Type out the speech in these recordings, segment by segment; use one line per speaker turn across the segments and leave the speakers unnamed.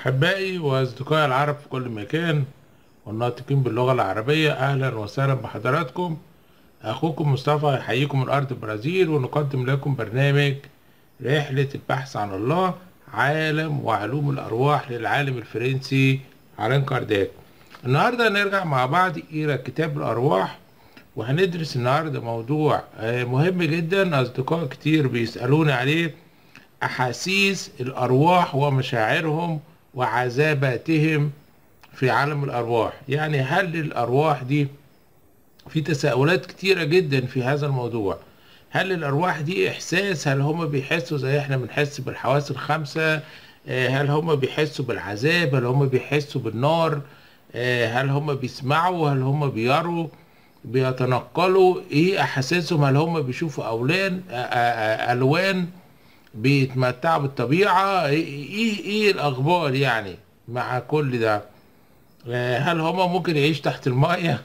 أحبائي وأصدقائي العرب في كل مكان والناطقين باللغة العربية أهلا وسهلا بحضراتكم أخوكم مصطفى يحييكم من أرض البرازيل ونقدم لكم برنامج رحلة البحث عن الله عالم وعلوم الأرواح للعالم الفرنسي ألان كارداك النهاردة هنرجع مع بعض إلى كتاب الأرواح وهندرس النهاردة موضوع آه، مهم جدا أصدقاء كتير بيسألوني عليه أحاسيس الأرواح ومشاعرهم وعذاباتهم في عالم الأرواح يعني هل الأرواح دي في تساؤلات كتيرة جدا في هذا الموضوع هل الأرواح دي إحساس هل هم بيحسوا زي إحنا بنحس بالحواس الخمسة آه، هل هم بيحسوا بالعذاب هل هم بيحسوا بالنار آه، هل هم بيسمعوا هل هم بيروا بيتنقلوا ايه احاسيسهم هل هم بيشوفوا اولان آه، آه، آه، الوان بيتمتعوا بالطبيعة ايه ايه إيه الاخبار يعني مع كل ده آه، هل هما ممكن يعيش تحت المية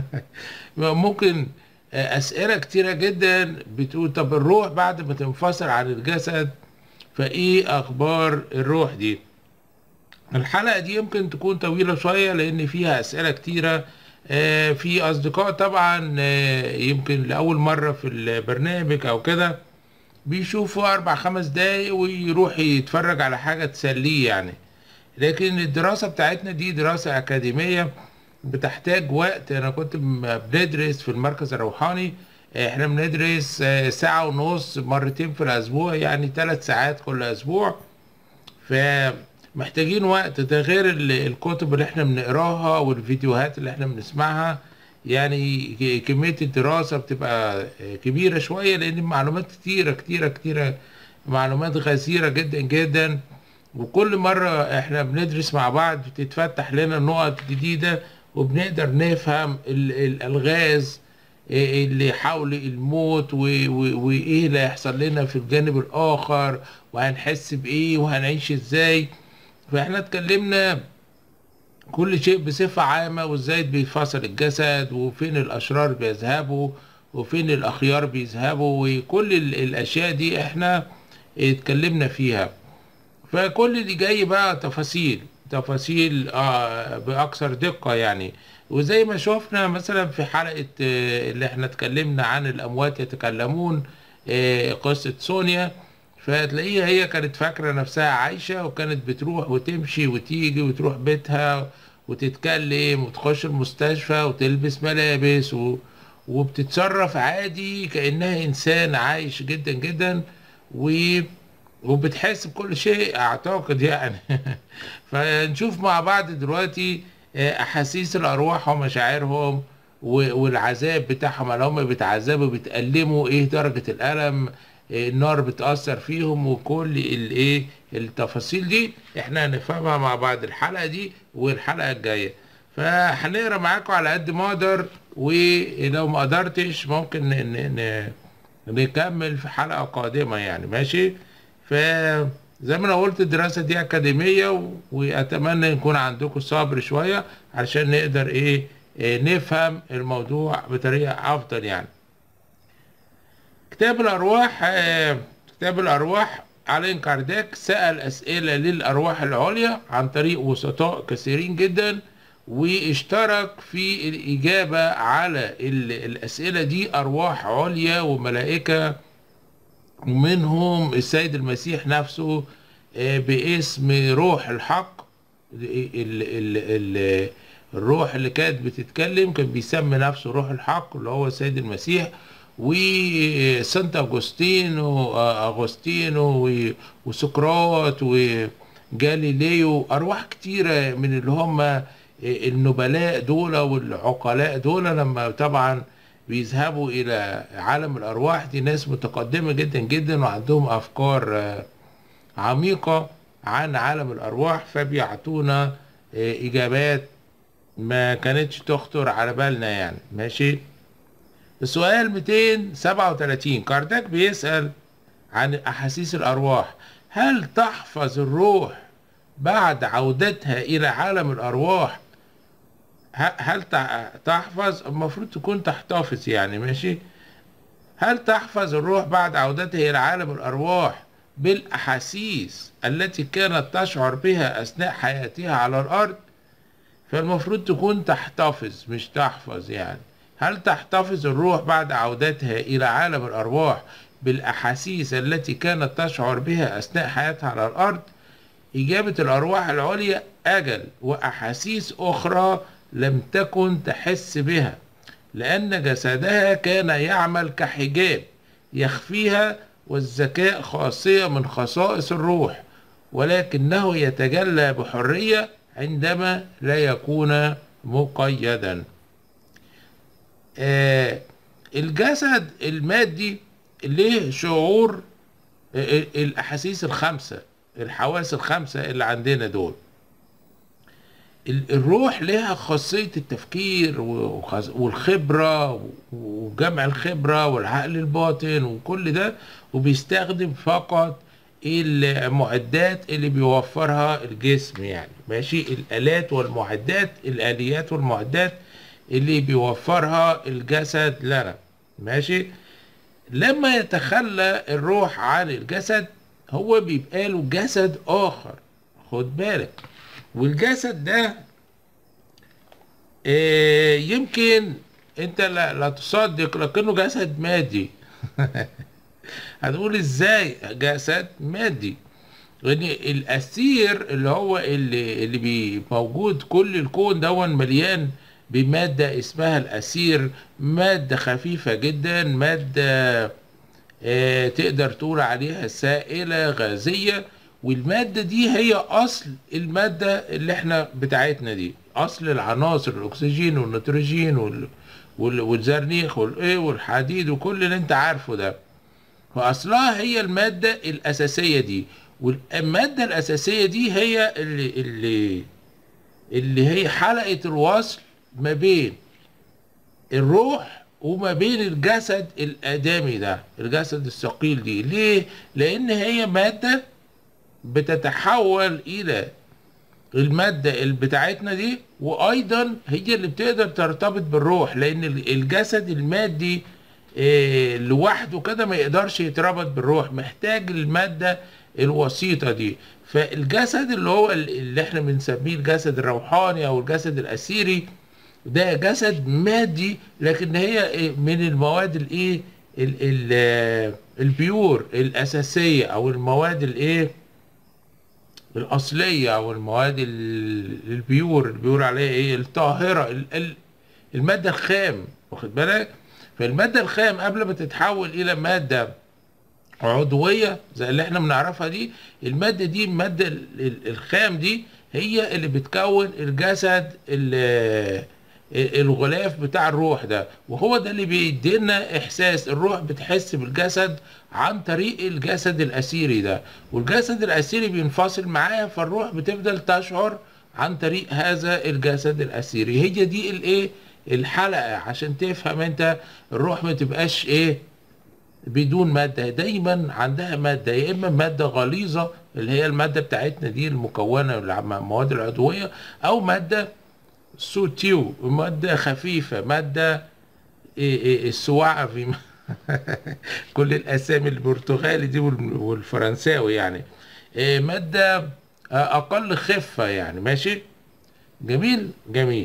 ممكن آه، اسئلة كتيرة جدا بتقول طب الروح بعد ما تنفصل عن الجسد فايه اخبار الروح دي الحلقة دي يمكن تكون طويلة شوية لأن فيها أسئلة كتيرة آه، في أصدقاء طبعا آه، يمكن لأول مرة في البرنامج أو كده بيشوفوا أربع خمس دقايق ويروح يتفرج على حاجة تسليه يعني لكن الدراسة بتاعتنا دي دراسة أكاديمية بتحتاج وقت أنا كنت م- بندرس في المركز الروحاني احنا بندرس آه، ساعة ونص مرتين في الأسبوع يعني ثلاث ساعات كل أسبوع فمحتاجين وقت ده غير ال- الكتب اللي احنا بنقراها والفيديوهات اللي احنا بنسمعها يعني ك- كمية الدراسة بتبقى كبيرة شوية لأن المعلومات كتيرة كتيرة كتيرة معلومات غزيرة جدا جدا وكل مرة احنا بندرس مع بعض بتتفتح لنا نقط جديدة وبنقدر نفهم ال- الألغاز إيه اللي حول الموت و- و- وايه اللي هيحصل لنا في الجانب الاخر وهنحس بايه وهنعيش ازاي فاحنا اتكلمنا كل شيء بصفة عامة وازاي بيفصل الجسد وفين الاشرار بيذهبوا وفين الاخيار بيذهبوا وكل ال- الاشياء دي احنا اتكلمنا فيها فكل اللي جاي بقى تفاصيل تفاصيل آه بأكثر دقة يعني وزي ما شفنا مثلا في حلقة آه، اللي احنا اتكلمنا عن الأموات يتكلمون آه، قصة سونيا فتلاقيها هي كانت فاكرة نفسها عايشة وكانت بتروح وتمشي وتيجي وتروح بيتها وتتكلم وتخش المستشفى وتلبس ملابس و... وبتتصرف عادي كأنها إنسان عايش جدا جدا و... وبتحس بكل شيء اعتقد يعني فنشوف مع بعض دلوقتي آه، احاسيس الارواح ومشاعرهم و- والعذاب بتاعهم هل هم بيتعذبوا بيتألموا ايه درجة الألم آه، النار بتأثر فيهم وكل الايه التفاصيل دي احنا هنفهمها مع بعض الحلقة دي والحلقة الجاية فهنقرا معاكم على قد ما اقدر ولو ما قدرتش ممكن ن- ن- ن- نكمل في حلقة قادمة يعني ماشي فزي ما انا قلت الدراسة دي أكاديمية و- وأتمنى يكون عندكم صبر شوية علشان نقدر إيه إيه، نفهم الموضوع بطريقة أفضل يعني كتاب الأرواح آه، كتاب الأرواح ألين كارداك سأل أسئلة للأرواح العليا عن طريق وسطاء كثيرين جدا واشترك في الإجابة على ال- الأسئلة دي أرواح عليا وملائكة ومنهم السيد المسيح نفسه آه، باسم روح الحق ال ال ال الروح اللي كانت بتتكلم كان بيسمي نفسه روح الحق اللي هو السيد المسيح وسانت اغسطينو اغسطينو و- وسقراط وجاليليو ارواح كتيره من اللي هم النبلاء دول والعقلاء دول لما طبعا بيذهبوا الى عالم الارواح دي ناس متقدمه جدا جدا وعندهم افكار آه، عميقه عن عالم الارواح فبيعطونا آه، اجابات ما كانتش تخطر على بالنا يعني ماشي السؤال 237 كارداك بيسأل عن أحاسيس الأرواح هل تحفظ الروح بعد عودتها إلى عالم الأرواح ه- هل تع- تحفظ المفروض تكون تحتفظ يعني ماشي هل تحفظ الروح بعد عودتها إلى عالم الأرواح بالأحاسيس التي كانت تشعر بها أثناء حياتها على الأرض فالمفروض تكون تحتفظ مش تحفظ يعني هل تحتفظ الروح بعد عودتها إلى عالم الأرواح بالأحاسيس التي كانت تشعر بها أثناء حياتها على الأرض إجابة الأرواح العليا أجل وأحاسيس أخرى لم تكن تحس بها لأن جسدها كان يعمل كحجاب يخفيها والذكاء خاصية من خصائص الروح ولكنه يتجلى بحرية عندما لا يكون مقيدا آه الجسد المادي له شعور آه الأحاسيس الخمسة الحواس الخمسة اللي عندنا دول الروح لها خاصية التفكير والخبرة وجمع الخبرة والعقل الباطن وكل ده وبيستخدم فقط المعدات اللي بيوفرها الجسم يعني ماشي الآلات والمعدات الآليات والمعدات اللي بيوفرها الجسد لنا ماشي لما يتخلى الروح عن الجسد هو بيبقى له جسد آخر خد بالك والجسد ده آه يمكن انت لا, لا تصدق لكنه جسد مادي هتقول ازاي جسد مادي لان الاسير اللي هو اللي اللي بي موجود كل الكون دون مليان بماده اسمها الاسير ماده خفيفه جدا ماده آه تقدر تقول عليها سائله غازيه والمادة دي هي أصل المادة اللي احنا بتاعتنا دي أصل العناصر الأكسجين والنيتروجين وال... وال... والزرنيخ والإيه والحديد وكل اللي انت عارفه ده فأصلها هي المادة الأساسية دي والمادة الأساسية دي هي اللي اللي اللي هي حلقة الوصل ما بين الروح وما بين الجسد الآدمي ده الجسد الثقيل دي ليه؟ لأن هي مادة بتتحول الى المادة اللي بتاعتنا دي وايضا هي اللي بتقدر ترتبط بالروح لان الجسد المادي إيه لوحده كده ما يقدرش يتربط بالروح محتاج المادة الوسيطة دي فالجسد اللي هو اللي احنا بنسميه الجسد الروحاني او الجسد الاسيري ده جسد مادي لكن هي من المواد الايه البيور الاساسية او المواد الايه الأصلية أو المواد البيور اللي بيقول عليها إيه الطاهرة المادة الخام واخد بالك فالمادة الخام قبل ما تتحول إلى مادة عضوية زي اللي احنا بنعرفها دي المادة دي المادة الخام دي هي اللي بتكون الجسد الغلاف بتاع الروح ده وهو ده اللي بيدينا احساس الروح بتحس بالجسد عن طريق الجسد الاسيري ده والجسد الاسيري بينفصل معاه فالروح بتفضل تشعر عن طريق هذا الجسد الاسيري هي دي الايه الحلقه عشان تفهم انت الروح ما تبقاش ايه بدون مادة دايما عندها مادة يا إما مادة غليظة اللي هي المادة بتاعتنا دي المكونة من المواد العضوية أو مادة سوتيو مادة خفيفة مادة السواعة في كل الأسامي البرتغالي دي والفرنساوي يعني مادة أقل خفة يعني ماشي جميل جميل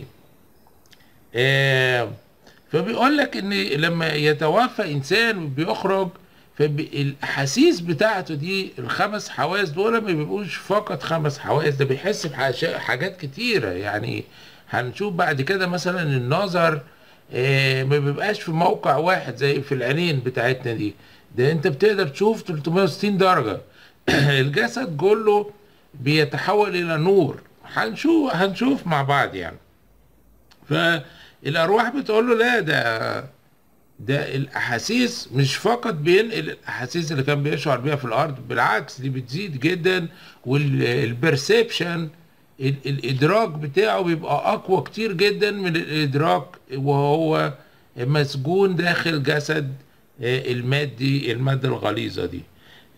فبيقول لك ان لما يتوفى انسان وبيخرج فالاحاسيس بتاعته دي الخمس حواس دول ما بيبقوش فقط خمس حواس ده بيحس بحاجات كتيره يعني هنشوف بعد كده مثلا النظر آه ما بيبقاش في موقع واحد زي في العينين بتاعتنا دي ده انت بتقدر تشوف 360 درجه الجسد كله بيتحول الى نور هنشوف هنشوف مع بعض يعني فالارواح بتقول له لا ده ده الاحاسيس مش فقط بينقل الاحاسيس اللي كان بيشعر بيها في الارض بالعكس دي بتزيد جدا والبرسبشن الادراك بتاعه بيبقى اقوى كتير جدا من الادراك وهو مسجون داخل جسد المادي المادة الغليظة دي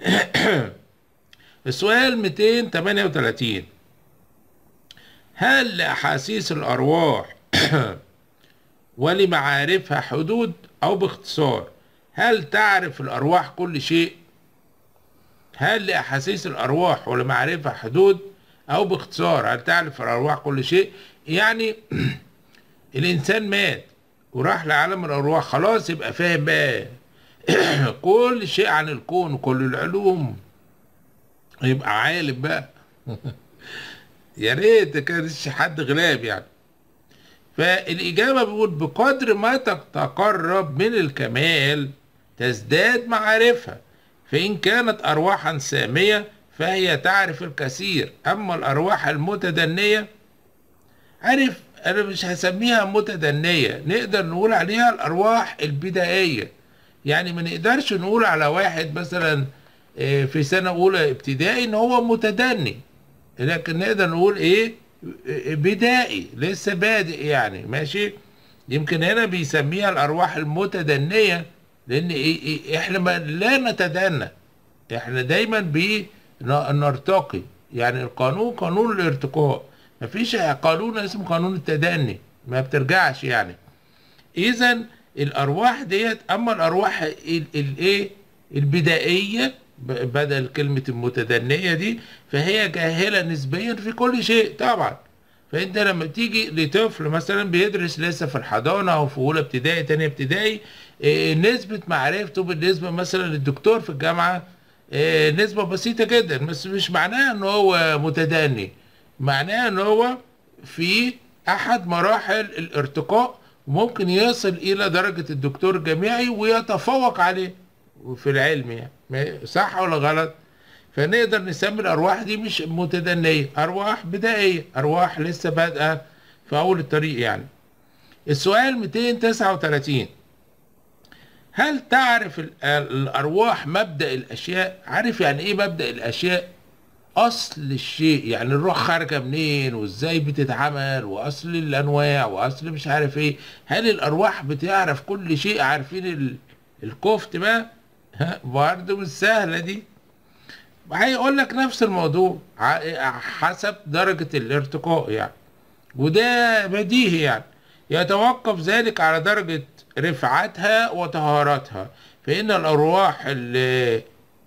السؤال 238 هل لأحاسيس الأرواح ولمعارفها حدود أو باختصار هل تعرف الأرواح كل شيء هل لأحاسيس الأرواح ولمعرفة حدود أو باختصار هل تعرف الأرواح كل شيء يعني الإنسان مات وراح لعالم الأرواح خلاص يبقى فاهم بقى كل شيء عن الكون وكل العلوم يبقى عالم بقى يا ريت كانش حد غلاب يعني فالإجابة بيقول بقدر ما تتقرب من الكمال تزداد معارفها فإن كانت أرواحا سامية فهي تعرف الكثير أما الأرواح المتدنية عارف أنا مش هسميها متدنية نقدر نقول عليها الأرواح البدائية يعني ما نقدرش نقول على واحد مثلا آه، في سنة أولى ابتدائي إن هو متدني لكن نقدر نقول إيه آه، بدائي لسه بادئ يعني ماشي يمكن هنا بيسميها الأرواح المتدنية لأن إيه إيه إحنا ما لا نتدنى إحنا دايما بنرتقي يعني القانون قانون الارتقاء مفيش قانون اسمه قانون التدني ما بترجعش يعني اذا الارواح ديت اما الارواح ال- الايه البدائيه ب- بدل كلمه المتدنيه دي فهي جاهله نسبيا في كل شيء طبعا فانت لما تيجي لطفل مثلا بيدرس لسه في الحضانه او في اولى ابتدائي تانية ابتدائي إيه، نسبه معرفته بالنسبه مثلا للدكتور في الجامعه إيه، نسبه بسيطه جدا بس مش معناها ان هو متدني معناها ان هو في احد مراحل الارتقاء وممكن يصل الى درجة الدكتور الجامعي ويتفوق عليه في العلم يعني ما- صح ولا غلط فنقدر نسمي الارواح دي مش متدنية ارواح بدائية ارواح لسه بادئة في اول الطريق يعني السؤال 239 هل تعرف ال- الارواح مبدأ الاشياء عارف يعني ايه مبدأ الاشياء اصل الشيء يعني الروح خارجه منين وازاي بتتعمل واصل الانواع واصل مش عارف ايه هل الارواح بتعرف كل شيء عارفين ال... الكفت بقى ها برضه مش سهله دي هيقول لك نفس الموضوع ع- حسب درجه الارتقاء يعني وده بديهي يعني يتوقف ذلك على درجة رفعتها وطهارتها فإن الأرواح اللي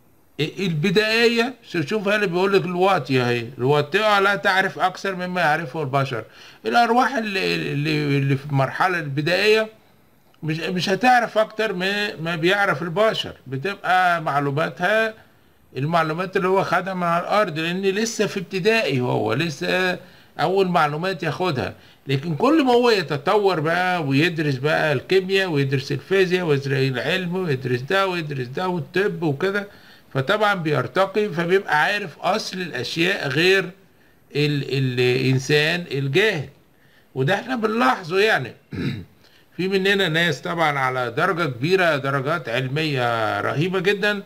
البدائية شو- شوف هنا بيقول لك الواطية اهي الواطية لا تعرف أكثر مما يعرفه البشر الأرواح اللي, اللي, اللي في المرحلة البدائية مش مش هتعرف أكتر ما ما بيعرف البشر بتبقى معلوماتها المعلومات اللي هو خدها من على الأرض لأن لسه في ابتدائي هو لسه أول معلومات ياخدها لكن كل ما هو يتطور بقى ويدرس بقى الكيمياء ويدرس الفيزياء ويدرس العلم ويدرس ده ويدرس ده والطب وكده فطبعا بيرتقي فبيبقى عارف اصل الاشياء غير ال الانسان الجاهل وده احنا بنلاحظه يعني في مننا ناس طبعا على درجة كبيرة درجات علمية رهيبة جدا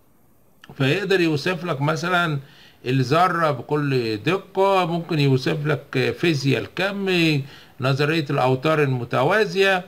فيقدر يوصف لك مثلا الذرة بكل دقة ممكن يوصف لك فيزياء الكم نظرية الأوتار المتوازية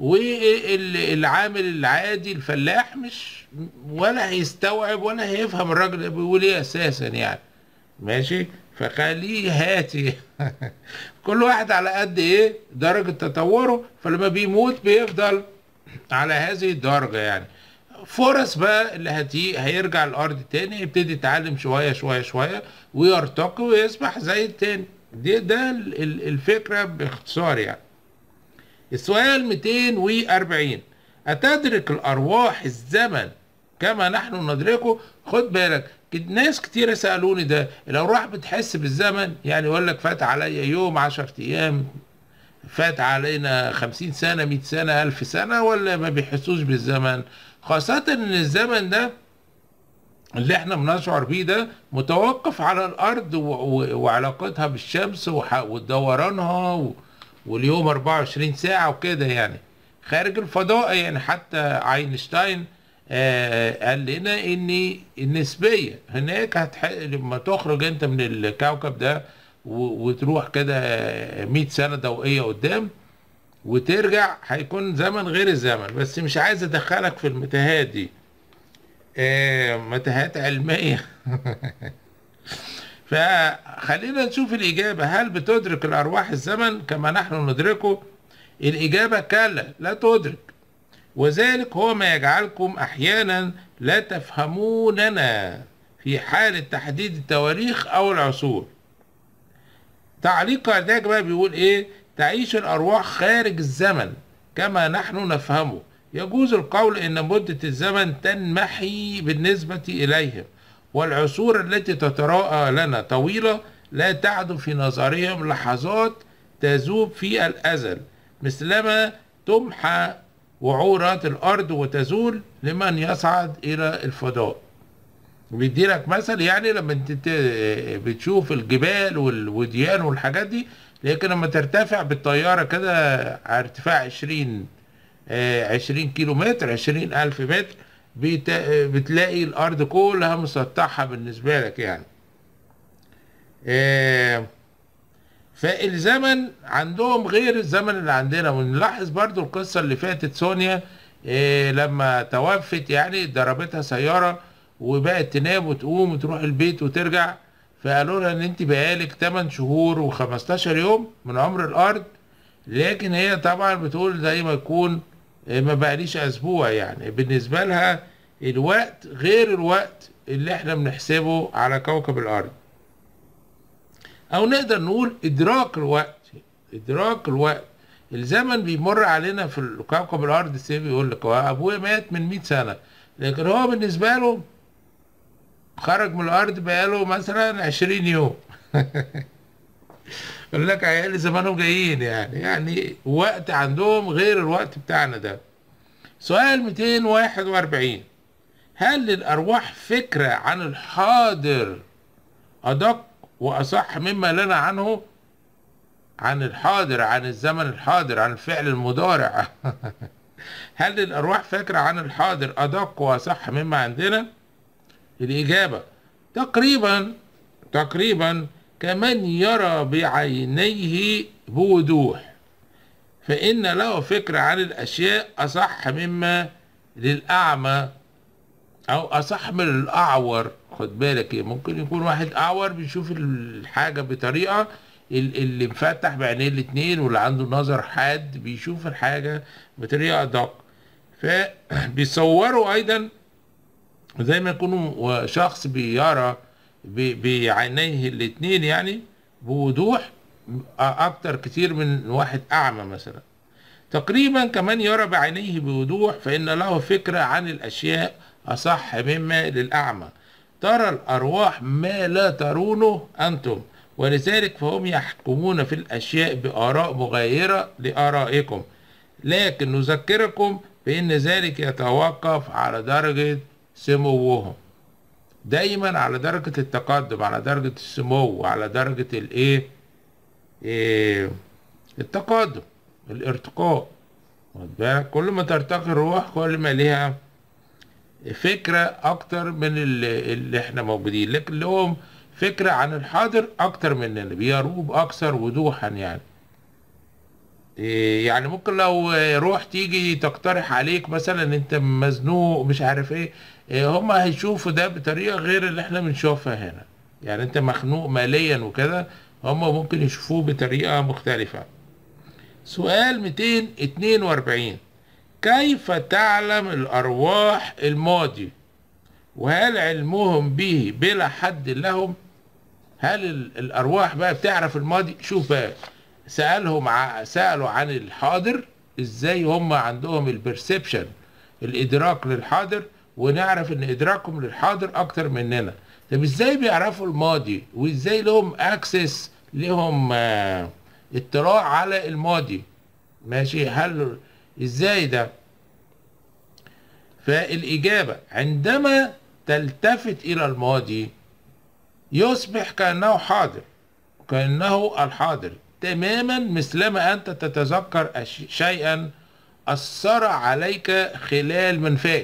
والعامل العادي الفلاح مش ولا هيستوعب ولا هيفهم الراجل ده بيقول ايه اساسا يعني ماشي فخليه هاتي كل واحد على قد ايه درجة تطوره فلما بيموت بيفضل على هذه الدرجة يعني فرص بقى اللي هتي هيرجع الارض تاني يبتدي يتعلم شوية شوية شوية ويرتقي ويصبح زي التاني دي ده ال- ال- الفكرة باختصار يعني السؤال 240 أتدرك الأرواح الزمن كما نحن ندركه خد بالك كد- ناس كتير سألوني ده الأرواح بتحس بالزمن يعني يقول لك فات عليا يوم 10 أيام فات علينا خمسين سنة مئة سنة ألف سنة ولا ما بيحسوش بالزمن خاصة إن الزمن ده اللي احنا بنشعر بيه ده متوقف على الأرض و- و- وعلاقتها بالشمس وح- ودورانها و- واليوم 24 ساعة وكده يعني خارج الفضاء يعني حتى اينشتاين آه قال لنا ان النسبية هناك هتح... لما تخرج انت من الكوكب ده و... وتروح كده 100 سنة ضوئية قدام وترجع هيكون زمن غير الزمن بس مش عايز ادخلك في المتاهات دي آه متاهات علمية فخلينا نشوف الإجابة هل بتدرك الأرواح الزمن كما نحن ندركه الإجابة كلا لا تدرك وذلك هو ما يجعلكم أحيانا لا تفهموننا في حالة تحديد التواريخ أو العصور تعليق كارداك بقى بيقول إيه تعيش الأرواح خارج الزمن كما نحن نفهمه يجوز القول إن مدة الزمن تنمحي بالنسبة إليهم والعصور التي تتراءى لنا طويلة لا تعد في نظرهم لحظات تذوب في الأزل مثلما تمحى وعورات الأرض وتزول لمن يصعد إلى الفضاء بيدي لك مثل يعني لما انت ت- بتشوف الجبال والوديان والحاجات دي لكن لما ترتفع بالطيارة كده على ارتفاع 20 آه، 20 كيلو متر 20 ألف متر بت- بتلاقي الأرض كلها مسطحة بالنسبة لك يعني آه، فالزمن عندهم غير الزمن اللي عندنا ونلاحظ برضو القصة اللي فاتت سونيا إيه لما توفت يعني ضربتها سيارة وبقت تنام وتقوم وتروح البيت وترجع فقالوا لها ان انت بقالك 8 شهور و15 يوم من عمر الارض لكن هي طبعا بتقول زي ما يكون إيه، ما بقاليش اسبوع يعني بالنسبة لها الوقت غير الوقت اللي احنا بنحسبه على كوكب الارض او نقدر نقول ادراك الوقت ادراك الوقت الزمن بيمر علينا في كوكب الارض سي بيقول لك هو ابويا مات من 100 سنه لكن هو بالنسبه له خرج من الارض بقاله مثلا 20 يوم يقول لك عيالي زمانهم جايين يعني يعني وقت عندهم غير الوقت بتاعنا ده سؤال 241 هل للارواح فكره عن الحاضر أدق وأصح مما لنا عنه عن الحاضر عن الزمن الحاضر عن الفعل المضارع هل الأرواح فاكرة عن الحاضر أدق وأصح مما عندنا الإجابة تقريبا تقريبا كمن يرى بعينيه بوضوح فإن له فكرة عن الأشياء أصح مما للأعمى او اصح من الاعور خد بالك إيه، ممكن يكون واحد اعور بيشوف الحاجه بطريقه ال- اللي مفتح بعينيه الاتنين واللي عنده نظر حاد بيشوف الحاجه بطريقه ادق فبيصوروا ايضا زي ما يكونوا شخص بيرى ب- بعينيه الاتنين يعني بوضوح اكتر كتير من واحد اعمى مثلا تقريبا كمن يرى بعينيه بوضوح فإن له فكرة عن الأشياء أصح مما للأعمى ترى الأرواح ما لا ترونه أنتم ولذلك فهم يحكمون في الأشياء بآراء مغايرة لآرائكم لكن نذكركم بأن ذلك يتوقف على درجة سموهم دايما على درجة التقدم على درجة السمو على درجة الايه إيه التقدم الارتقاء واخد بالك كل ما ترتقي الروح كل ما ليها فكرة أكتر من اللي, اللي احنا موجودين لكن لهم فكرة عن الحاضر أكتر مننا بيروه بأكثر وضوحا يعني إيه يعني ممكن لو روح تيجي تقترح عليك مثلا انت مزنوق مش عارف ايه, إيه هم هيشوفوا ده بطريقة غير اللي احنا بنشوفها هنا يعني انت مخنوق ماليا وكده هم ممكن يشوفوه بطريقة مختلفة سؤال 242 كيف تعلم الأرواح الماضي وهل علمهم به بلا حد لهم هل ال- الأرواح بقى بتعرف الماضي شوف بقى سألهم ع- سألوا عن الحاضر ازاي هم عندهم البرسبشن الإدراك للحاضر ونعرف ان إدراكهم للحاضر أكتر مننا طب ازاي بيعرفوا الماضي وازاي لهم اكسس لهم آه، اطلاع على الماضي ماشي هل ازاي ده فالإجابة عندما تلتفت إلى الماضي يصبح كأنه حاضر كأنه الحاضر تماما مثلما أنت تتذكر أش- شيئا أثر عليك خلال منفاك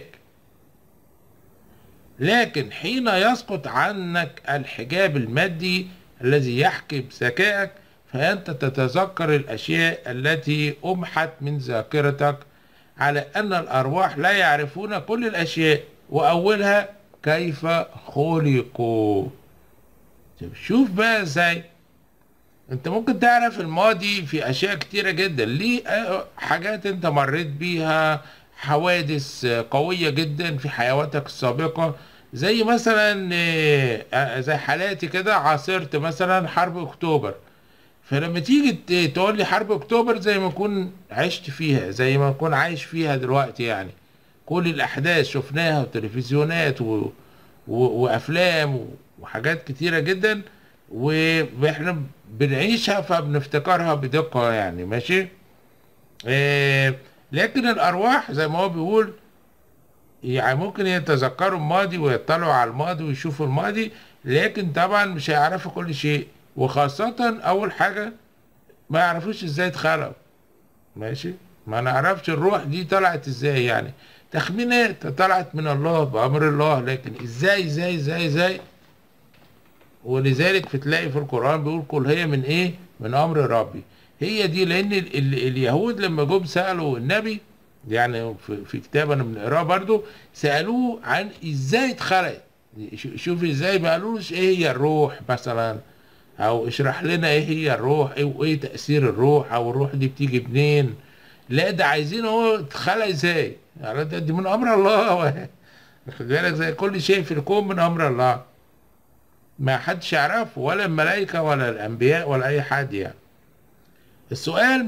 لكن حين يسقط عنك الحجاب المادي الذي يحكم ذكائك فأنت تتذكر الأشياء التي أمحت من ذاكرتك على أن الأرواح لا يعرفون كل الأشياء وأولها كيف خلقوا طب شوف بقى ازاي انت ممكن تعرف الماضي في اشياء كتيرة جدا ليه آه، حاجات انت مريت بيها حوادث آه، قوية جدا في حياتك السابقة زي مثلا آه، زي حالاتي كده عاصرت مثلا حرب اكتوبر فلما تيجي ت- تقول لي حرب اكتوبر زي ما اكون عشت فيها زي ما اكون عايش فيها دلوقتي يعني كل الاحداث شفناها وتلفزيونات و... و... وافلام و... وحاجات كتيرة جدا واحنا بنعيشها فبنفتكرها بدقة يعني ماشي آه لكن الارواح زي ما هو بيقول يعني ممكن يتذكروا الماضي ويطلعوا على الماضي ويشوفوا الماضي لكن طبعا مش هيعرفوا كل شيء وخاصة أول حاجة ما يعرفوش ازاي اتخلقوا ماشي ما نعرفش الروح دي طلعت ازاي يعني تخمينات طلعت من الله بأمر الله لكن ازاي ازاي ازاي ازاي ولذلك في تلاقي في القرآن بيقول قل هي من ايه من أمر ربي هي دي لأن ال ال اليهود لما جم سألوا النبي يعني في, في كتاب انا بنقراه برضو سألوه عن ازاي اتخلقت ش- شوف ازاي ما قالوش ايه هي الروح مثلا او اشرح لنا ايه هي الروح ايه وايه تأثير الروح او الروح دي بتيجي منين لا ده عايزين هو اتخلق ازاي يعني ده دي من امر الله واخد بالك زي كل شيء في الكون من امر الله ما حدش يعرفه ولا الملائكة ولا الانبياء ولا اي حد يعني السؤال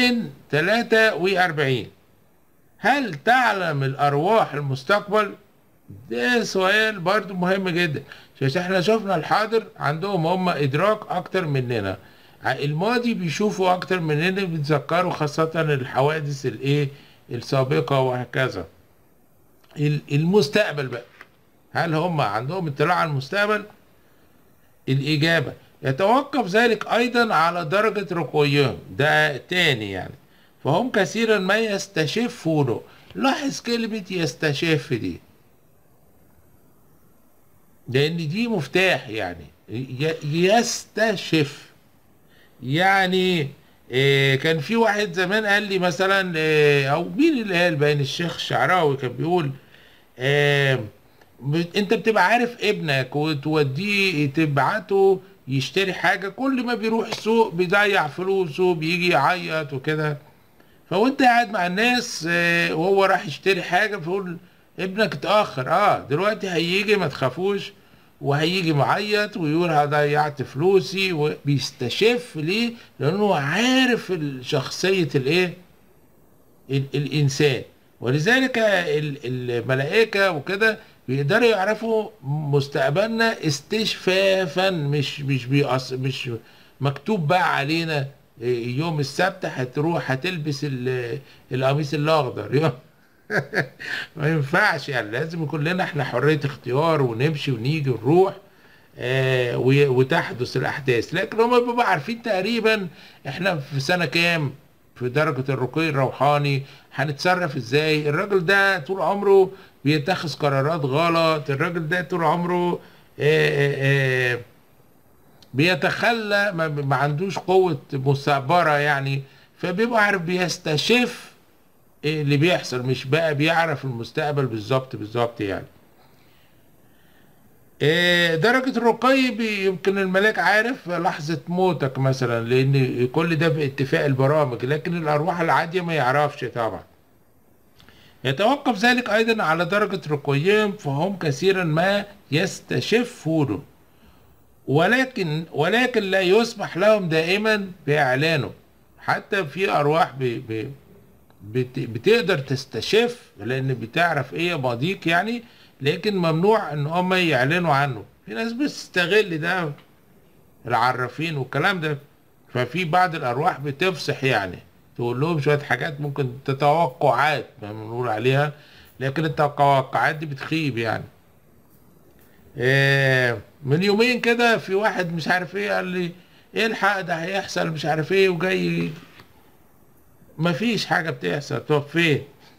243 هل تعلم الارواح المستقبل ده سؤال برضو مهم جدا عشان احنا شفنا الحاضر عندهم هم ادراك اكتر مننا ع- الماضي بيشوفوا اكتر مننا بيتذكروا خاصة الحوادث الايه السابقة وهكذا ال- المستقبل بقى هل هم عندهم اطلاع على المستقبل الإجابة يتوقف ذلك أيضا على درجة رقيهم ده تاني يعني فهم كثيرا ما يستشفون لاحظ كلمة يستشف دي لأن دي مفتاح يعني ي- يستشف يعني إيه كان في واحد زمان قال لي مثلا إيه او مين اللي قال باين الشيخ الشعراوي كان بيقول آه ب- انت بتبقى عارف ابنك وتوديه تبعته يشتري حاجة كل ما بيروح السوق بيضيع فلوسه بيجي يعيط وكده فوانت قاعد مع الناس آه، وهو راح يشتري حاجة فيقول ابنك اتأخر اه دلوقتي هيجي ما تخافوش وهيجي معيط ويقول ها ضيعت فلوسي وبيستشف ليه لانه عارف ال- شخصية الايه ال- الانسان ولذلك ال- الملائكة وكده بيقدروا يعرفوا مستقبلنا استشفافا مش مش بيقص مش مكتوب بقى علينا إيه، يوم السبت هتروح هتلبس ال- القميص الاخضر يوم ما ينفعش يعني لازم يكون لنا احنا حرية اختيار ونمشي ونيجي ونروح آه و- وتحدث الاحداث لكن هم بيبقوا عارفين تقريبا احنا في سنة كام في درجة الرقي الروحاني هنتصرف ازاي الراجل ده طول عمره بيتخذ قرارات غلط الراجل ده طول عمره آه آه آه بيتخلى ما, ما عندوش قوة مثابرة يعني فبيبقى عارف بيستشف ايه اللي بيحصل مش بقى بيعرف المستقبل بالظبط بالظبط يعني إيه درجة الرقي بي- يمكن الملاك عارف لحظة موتك مثلا لأن كل ده باتفاق البرامج لكن الأرواح العادية ما يعرفش طبعا يتوقف ذلك أيضا على درجة رقيهم فهم كثيرا ما يستشفون ولكن ولكن لا يسمح لهم دائما بإعلانه حتى في أرواح بي بي بت بتقدر تستشف لان بتعرف ايه ماضيك يعني لكن ممنوع ان هم يعلنوا عنه في ناس بتستغل ده العرافين والكلام ده ففي بعض الارواح بتفصح يعني تقول لهم شويه حاجات ممكن تتوقعات ما بنقول عليها لكن التوقعات دي بتخيب يعني آه، من يومين كده في واحد مش عارف ايه قال لي ايه الحق ده هيحصل مش عارف ايه وجاي مفيش حاجة بتحصل طب فين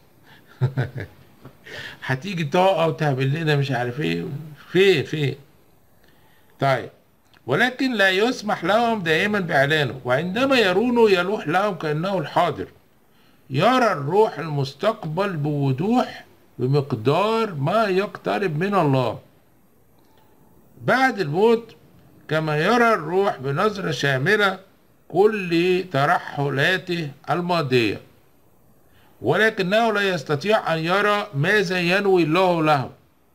هتيجي طاقة وتعمل لنا مش عارف ايه فين فين طيب ولكن لا يسمح لهم دائما بإعلانه وعندما يرونه يلوح لهم كأنه الحاضر يرى الروح المستقبل بوضوح بمقدار ما يقترب من الله بعد الموت كما يرى الروح بنظرة شاملة كل ترحلاته الماضية ولكنه لا يستطيع أن يرى ماذا ينوي الله له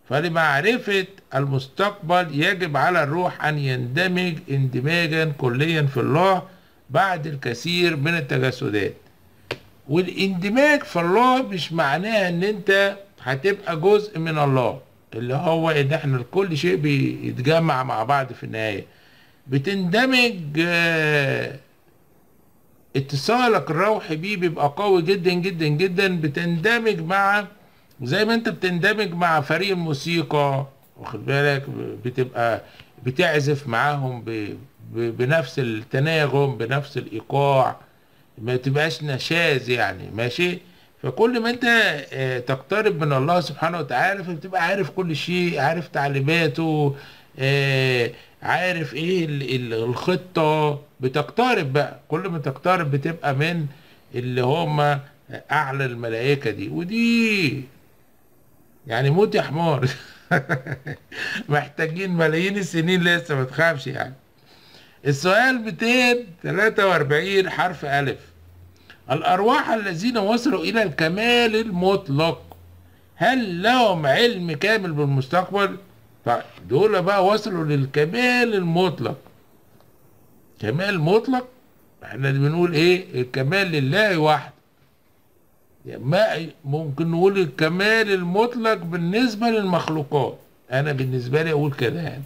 فلمعرفة المستقبل يجب على الروح أن يندمج اندماجا كليا في الله بعد الكثير من التجسدات والاندماج في الله مش معناها ان انت هتبقى جزء من الله اللي هو ان احنا كل شيء بيتجمع مع بعض في النهاية بتندمج آه، اتصالك الروحي بيه بيبقى قوي جدا جدا جدا بتندمج مع زي ما انت بتندمج مع فريق الموسيقى واخد بالك بتبقى بتعزف معاهم ب... ب... بنفس التناغم بنفس الايقاع ما تبقاش نشاز يعني ماشي فكل ما انت آه، تقترب من الله سبحانه وتعالى فبتبقى عارف كل شيء عارف تعليماته آه، عارف ايه ال- ال- الخطة بتقترب بقى كل ما تقترب بتبقى من اللي هم اعلى الملائكة دي ودي يعني موت يا حمار محتاجين ملايين السنين لسه ما تخافش يعني السؤال 243 حرف ألف الأرواح الذين وصلوا إلى الكمال المطلق هل لهم علم كامل بالمستقبل؟ طيب دول بقى وصلوا للكمال المطلق كمال مطلق احنا بنقول ايه الكمال لله وحده يعني ما ممكن نقول الكمال المطلق بالنسبة للمخلوقات انا بالنسبة لي اقول كده يعني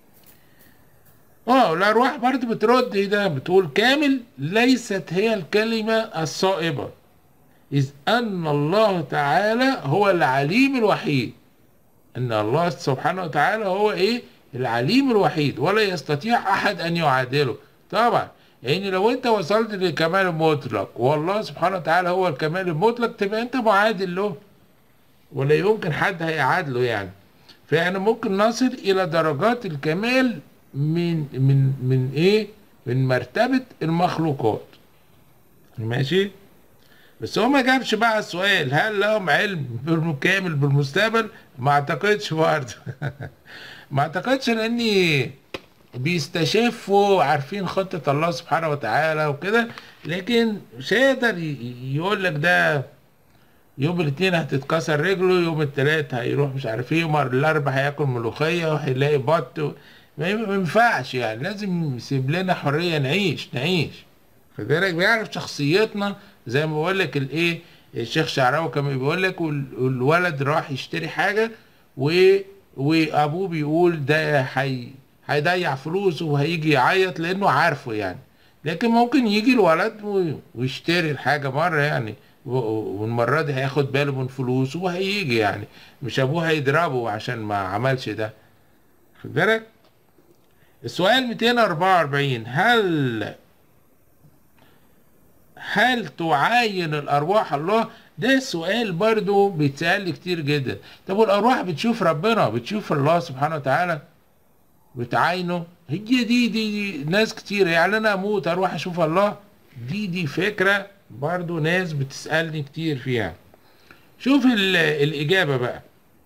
اه الارواح برضه بترد ايه ده بتقول كامل ليست هي الكلمة الصائبة اذ ان الله تعالى هو العليم الوحيد ان الله سبحانه وتعالى هو ايه العليم الوحيد ولا يستطيع احد ان يعادله طبعا يعني لو انت وصلت للكمال المطلق والله سبحانه وتعالى هو الكمال المطلق تبقى انت معادل له ولا يمكن حد هيعادله يعني فاحنا ممكن نصل الى درجات الكمال من من من ايه من مرتبة المخلوقات ماشي بس هو ما جابش بقى السؤال هل لهم علم بالكامل بالمستقبل ما اعتقدش برضه ما اعتقدش لاني بيستشفوا عارفين خطة الله سبحانه وتعالى وكده لكن مش هيقدر ي- يقول لك ده يوم الاثنين هتتكسر رجله يوم الثلاث هيروح مش عارف ايه يوم الاربع هياكل ملوخية وهيلاقي بط و- ما ي- ما ينفعش يعني لازم يسيب لنا حرية نعيش نعيش خد بالك بيعرف شخصيتنا زي ما بقول لك الايه الشيخ شعراوي كان بيقول لك وال- والولد راح يشتري حاجه و وابوه بيقول ده هي هيضيع فلوسه وهيجي يعيط لانه عارفه يعني لكن ممكن يجي الولد و- ويشتري الحاجه مره يعني و- والمره دي هياخد باله من فلوسه وهيجي يعني مش ابوه هيضربه عشان ما عملش ده خد بالك السؤال 244 هل هل تعاين الارواح الله ده سؤال برضو بيتسأل لي كتير جدا طب والارواح بتشوف ربنا بتشوف الله سبحانه وتعالى بتعاينه هي دي دي, دي ناس كتير يعني انا اموت اروح اشوف الله دي دي فكرة برضو ناس بتسألني كتير فيها شوف ال- الاجابة بقى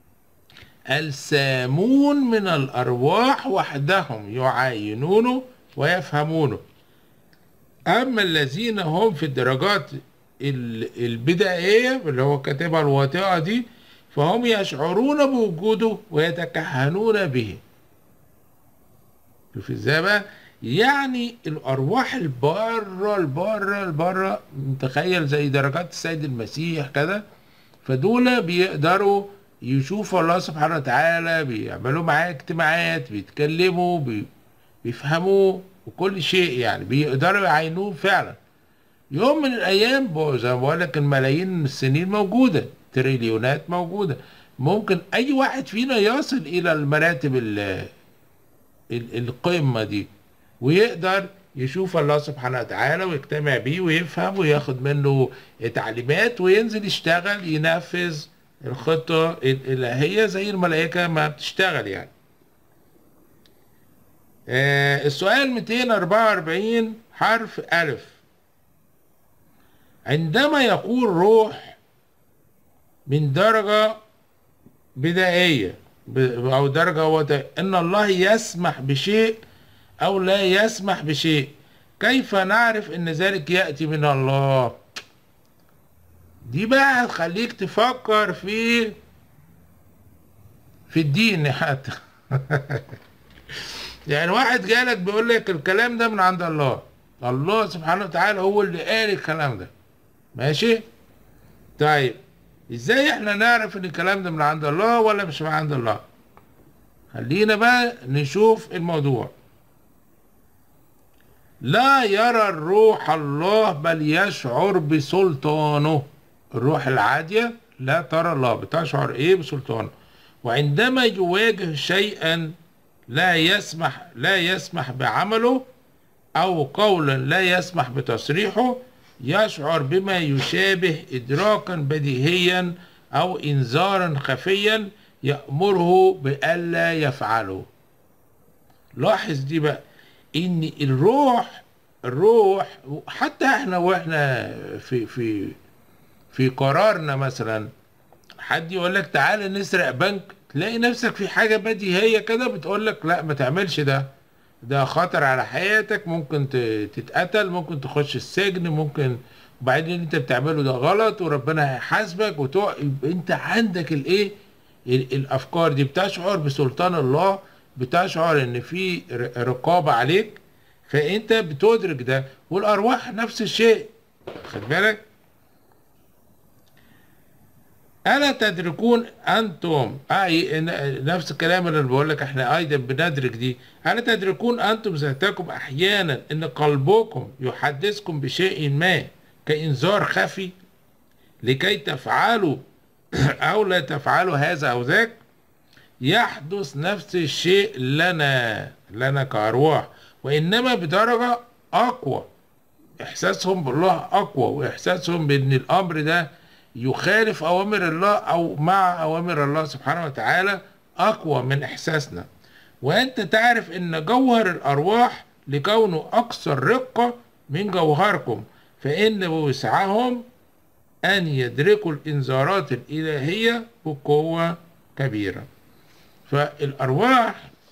السامون من الارواح وحدهم يعاينونه ويفهمونه أما الذين هم في الدرجات ال- البدائية اللي هو كاتبها الواطئة دي فهم يشعرون بوجوده ويتكهنون به شوف ازاي بقى يعني الأرواح البارة البارة البارة تخيل زي درجات السيد المسيح كده فدول بيقدروا يشوفوا الله سبحانه وتعالى بيعملوا معاه اجتماعات بيتكلموا بي بيفهموه وكل شيء يعني بيقدروا يعينوه فعلا يوم من الايام بو- زي ما بقول لك الملايين السنين موجوده تريليونات موجوده ممكن اي واحد فينا يصل الى المراتب ال- ال- القمه دي ويقدر يشوف الله سبحانه وتعالى ويجتمع بيه ويفهم وياخد منه تعليمات وينزل يشتغل ينفذ الخطة الإلهية زي الملائكة ما بتشتغل يعني آه، السؤال 244 حرف ألف عندما يقول روح من درجة بدائية ب- أو درجة وت- إن الله يسمح بشيء أو لا يسمح بشيء كيف نعرف إن ذلك يأتي من الله دي بقى هتخليك تفكر في في في الدين حتى يعني واحد جالك بيقول لك الكلام ده من عند الله الله سبحانه وتعالى هو اللي قال الكلام ده ماشي طيب ازاي احنا نعرف ان الكلام ده من عند الله ولا مش من عند الله خلينا بقى نشوف الموضوع لا يرى الروح الله بل يشعر بسلطانه الروح العادية لا ترى الله بتشعر ايه بسلطانه وعندما يواجه شيئا لا يسمح لا يسمح بعمله او قولا لا يسمح بتصريحه يشعر بما يشابه ادراكا بديهيا او انذارا خفيا يأمره بألا يفعله لاحظ دي بقى ان الروح الروح حتى احنا واحنا في في في قرارنا مثلا حد يقول لك تعالى نسرق بنك تلاقي نفسك في حاجة بديهية كده بتقول لك لا ما تعملش ده ده خطر على حياتك ممكن ت- تتقتل ممكن تخش السجن ممكن وبعدين اللي انت بتعمله ده غلط وربنا هيحاسبك وتقع يبقى انت عندك الايه ال- الافكار دي بتشعر بسلطان الله بتشعر ان في ر- رقابة عليك فانت بتدرك ده والارواح نفس الشيء خد بالك ألا تدركون أنتم أي ن- نفس الكلام اللي بقول لك إحنا أيضا بندرك دي ألا تدركون أنتم ذاتكم أحيانا أن قلبكم يحدثكم بشيء ما كإنذار خفي لكي تفعلوا أو لا تفعلوا هذا أو ذاك يحدث نفس الشيء لنا لنا كأرواح وإنما بدرجة أقوى إحساسهم بالله أقوى وإحساسهم بأن الأمر ده يخالف أوامر الله أو مع أوامر الله سبحانه وتعالى أقوى من إحساسنا وأنت تعرف أن جوهر الأرواح لكونه أكثر رقة من جوهركم فإن بوسعهم أن يدركوا الإنذارات الإلهية بقوة كبيرة فالأرواح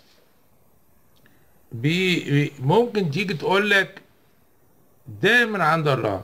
بي بي- ممكن تيجي تقول لك ده من عند الله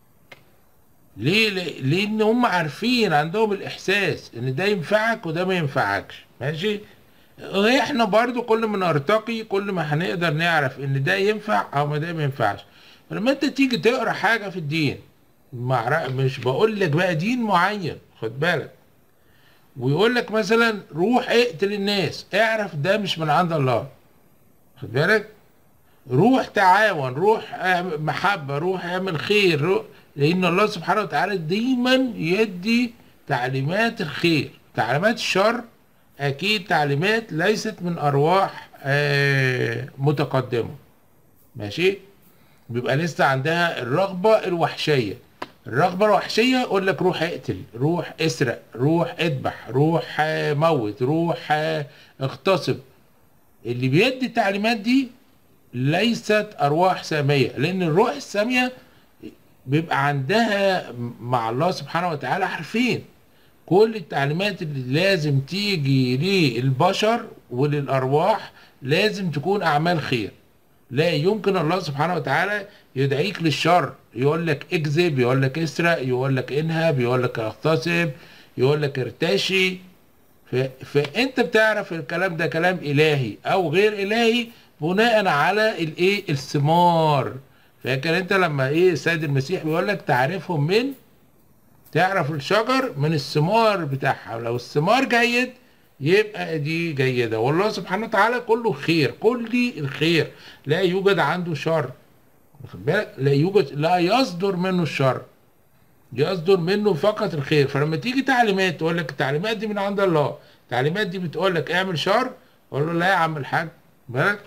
ليه ليه- لان هم عارفين عندهم الاحساس ان ده ينفعك وده ما ينفعكش ماشي احنا برضو كل ما نرتقي كل ما هنقدر نعرف ان ده ينفع او ما ده ما ينفعش لما انت تيجي تقرا حاجه في الدين مع مش بقول لك بقى دين معين خد بالك ويقول لك مثلا روح اقتل الناس اعرف ده مش من عند الله خد بالك روح تعاون روح اعمل محبة روح اعمل خير روح لأن الله سبحانه وتعالى دايما يدي تعليمات الخير تعليمات الشر أكيد تعليمات ليست من أرواح آه، متقدمة ماشي بيبقى لسه عندها الرغبة الوحشية الرغبة الوحشية يقول لك روح اقتل روح اسرق روح اذبح روح آه، موت روح آه، اغتصب اللي بيدي التعليمات دي ليست ارواح ساميه لان الروح الساميه بيبقى عندها مع الله سبحانه وتعالى عارفين كل التعليمات اللي لازم تيجي للبشر وللارواح لازم تكون اعمال خير لا يمكن الله سبحانه وتعالى يدعيك للشر يقول لك اكذب يقول لك اسرق يقول لك انهب يقول لك اغتصب يقول لك ارتشي ف... فانت بتعرف الكلام ده كلام الهي او غير الهي بناء على الايه الثمار فاكر انت لما ايه السيد المسيح بيقول لك تعرفهم من تعرف الشجر من الثمار بتاعها لو الثمار جيد يبقى دي جيدة والله سبحانه وتعالى كله خير كل الخير لا يوجد عنده شر واخد بالك لا يوجد لا يصدر منه الشر يصدر منه فقط الخير فلما تيجي تعليمات تقول لك التعليمات دي من عند الله التعليمات دي بتقول لك اعمل شر اقول له لا يا عم الحاج بالك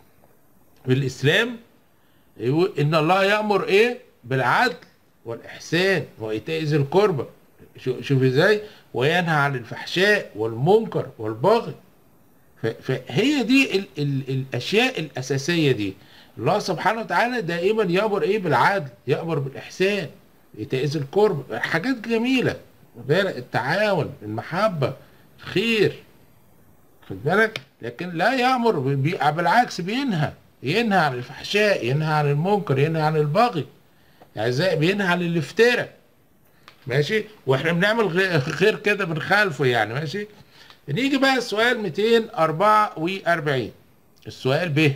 بالاسلام يقول ان الله يامر ايه بالعدل والاحسان وايتاء ذي القربى شو- شوف ازاي وينهى عن الفحشاء والمنكر والبغي ف- فهي دي ال ال الاشياء الاساسيه دي الله سبحانه وتعالى دائما يامر ايه بالعدل يامر بالاحسان ايتاء ذي القربى حاجات جميله خد بالك التعاون المحبه الخير خد بالك لكن لا يامر بي- بالعكس بينهى ينهى عن الفحشاء ينهى عن المنكر ينهى عن البغي يعني زي بينهى عن الافتراء ماشي واحنا بنعمل غ- خير كده بنخالفه يعني ماشي نيجي بقى السؤال 244 السؤال ب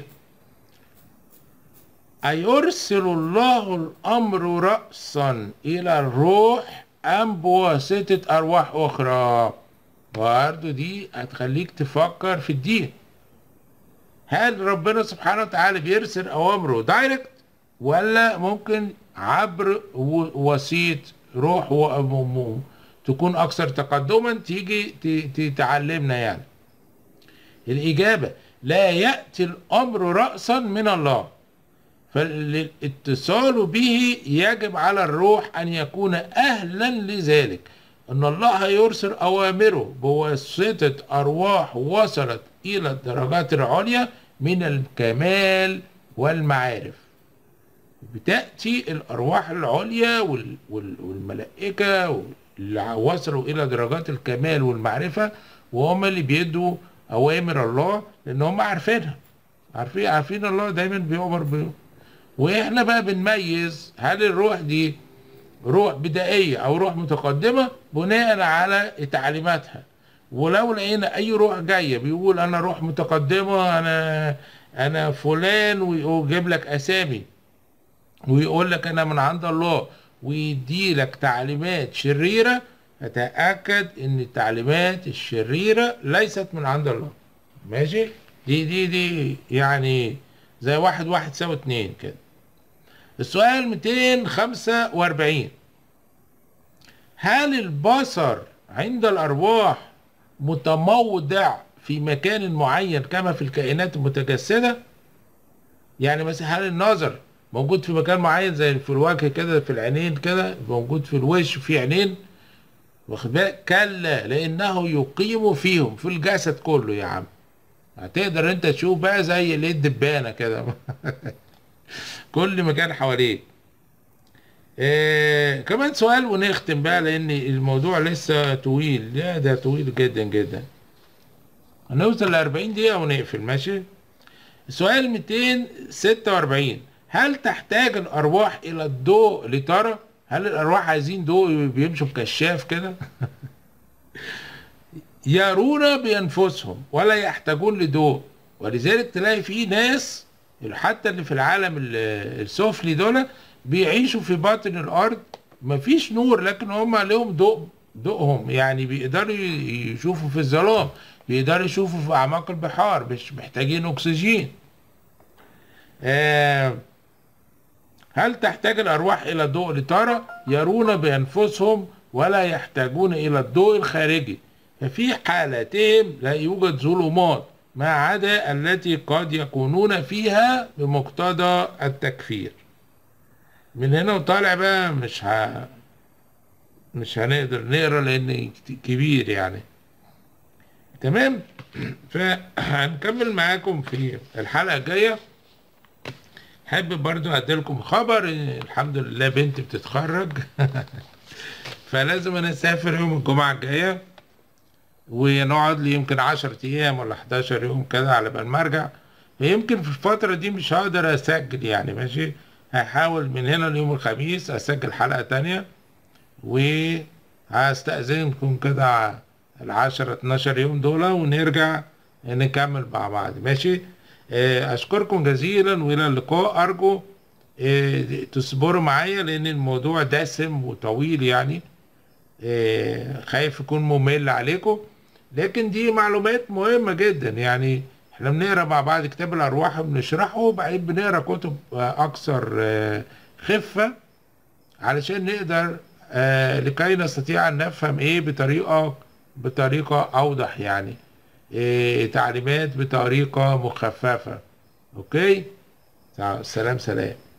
أيرسل الله الأمر رأسا إلى الروح أم بواسطة أرواح أخرى برضه دي هتخليك تفكر في الدين هل ربنا سبحانه وتعالى بيرسل أوامره دايركت ولا ممكن عبر و- وسيط روح و- م- م- تكون أكثر تقدما تيجي ت- ت- تعلمنا يعني الإجابة لا يأتي الأمر رأسا من الله فالاتصال به يجب على الروح أن يكون أهلا لذلك أن الله يرسل أوامره بواسطة أرواح وصلت إلى الدرجات العليا من الكمال والمعارف بتأتي الأرواح العليا وال- وال- والملائكة اللي وصلوا إلى درجات الكمال والمعرفة وهم اللي بيدوا أوامر الله لأن هم عارفينها عارفين عارفين الله دايما بيؤمر بيه واحنا بقى بنميز هل الروح دي روح بدائية او روح متقدمة بناء على تعليماتها ولو لقينا اي روح جاية بيقول انا روح متقدمة انا انا فلان ويجيب لك اسامي ويقول لك انا من عند الله ويدي لك تعليمات شريرة فتأكد ان التعليمات الشريرة ليست من عند الله ماشي دي دي دي يعني زي واحد واحد تساوي اتنين كده السؤال 245 هل البصر عند الأرواح متموضع في مكان معين كما في الكائنات المتجسدة يعني مثلا هل النظر موجود في مكان معين زي في الوجه كده في العينين كده موجود في الوش في عينين واخد بالك كلا لأنه يقيم فيهم في الجسد كله يا عم هتقدر انت تشوف بقى زي الايه الدبانه كده كل مكان حواليك آه كمان سؤال ونختم بقى لان الموضوع لسه طويل لا ده طويل جدا جدا هنوصل ل 40 دقيقه ونقفل ماشي سؤال 246 هل تحتاج الارواح الى الضوء لترى هل الارواح عايزين ضوء بيمشوا بكشاف كده يرون بانفسهم ولا يحتاجون لضوء ولذلك تلاقي في ناس حتى اللي في العالم ال- السفلي دول بيعيشوا في باطن الارض مفيش نور لكن هم لهم ضوء ضوءهم يعني بيقدروا ي- يشوفوا في الظلام بيقدروا يشوفوا في اعماق البحار مش محتاجين اكسجين آه هل تحتاج الارواح الى الضوء لترى يرون بانفسهم ولا يحتاجون الى الضوء الخارجي ففي حالتهم لا يوجد ظلمات ما عدا التي قد يكونون فيها بمقتضى التكفير من هنا وطالع بقى مش ه... مش هنقدر نقرا لان كبير يعني تمام فهنكمل معاكم في الحلقه الجايه حابب برضو اديلكم خبر إن الحمد لله بنتي بتتخرج فلازم انا اسافر يوم الجمعه الجايه ونقعد لي يمكن 10 ايام ولا 11 يوم كده على بال ما ارجع فيمكن في الفتره دي مش هقدر اسجل يعني ماشي هحاول من هنا ليوم الخميس اسجل حلقه تانية وهستأذنكم كده العشرة 12 يوم دول ونرجع نكمل مع بعض ماشي آه، اشكركم جزيلا والى اللقاء ارجو آه، تصبروا معايا لان الموضوع دسم وطويل يعني آه، خايف يكون ممل عليكم لكن دي معلومات مهمة جدا يعني احنا بنقرا مع بعض كتاب الارواح بنشرحه وبعدين بنقرا كتب آه، اكثر آه، خفة علشان نقدر آه، لكي نستطيع ان نفهم ايه بطريقة بطريقة اوضح يعني إيه تعليمات بطريقة مخففة اوكي سلام سلام